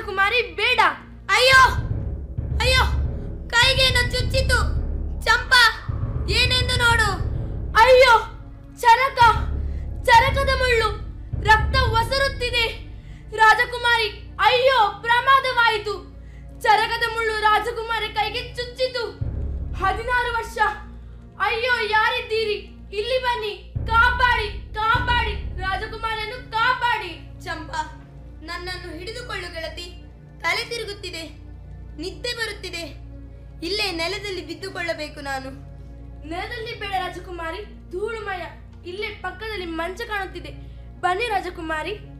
ರಾಜಕುಮಾರಿ ಬೇಡ ಅಯ್ಯೋ ಅಯ್ಯೋ ಕೈಗೇನೋ ಚುಚ್ಚಿತು ಚಂಪಾ ಏನೆಂದು ನೋಡು ಅಯ್ಯೋ ಚರಕ ಚರಕದ ಮುಳ್ಳು ರಕ್ತ ಒಸರುತ್ತಿದೆ ರಾಜಕುಮಾರಿ ಅಯ್ಯೋ ಪ್ರಮಾದವಾಯಿತು ಚರಕದ ಮುಳ್ಳು ರಾಜಕುಮಾರಿ ಕೈಗೆ ಚುಚ್ಚಿತು ಹದಿನಾರು ವರ್ಷ ಅಯ್ಯೋ ಯಾರಿದ್ದೀರಿ ಇಲ್ಲಿ ಬನ್ನಿ ಕಾಪಾಡಿ ಕಾಪಾಡಿ ರಾಜಕುಮಾರಿಯನ್ನು ಕಾಪಾಡಿ ಚಂಪಾ ನನ್ನನ್ನು ಹಿಡಿದುಕೊಳ್ಳು ಗೆಳತಿ ತಲೆ ತಿರುಗುತ್ತಿದೆ ನಿದ್ದೆ ಬರುತ್ತಿದೆ ಇಲ್ಲೇ ನೆಲದಲ್ಲಿ ಬಿದ್ದುಕೊಳ್ಳಬೇಕು ನಾನು ನೆಲದಲ್ಲಿ ಬೇಡ ರಾಜಕುಮಾರಿ ಧೂಳುಮಯ ಇಲ್ಲೇ ಪಕ್ಕದಲ್ಲಿ ಮಂಚ ಕಾಣುತ್ತಿದೆ ಬನ್ನಿ ರಾಜಕುಮಾರಿ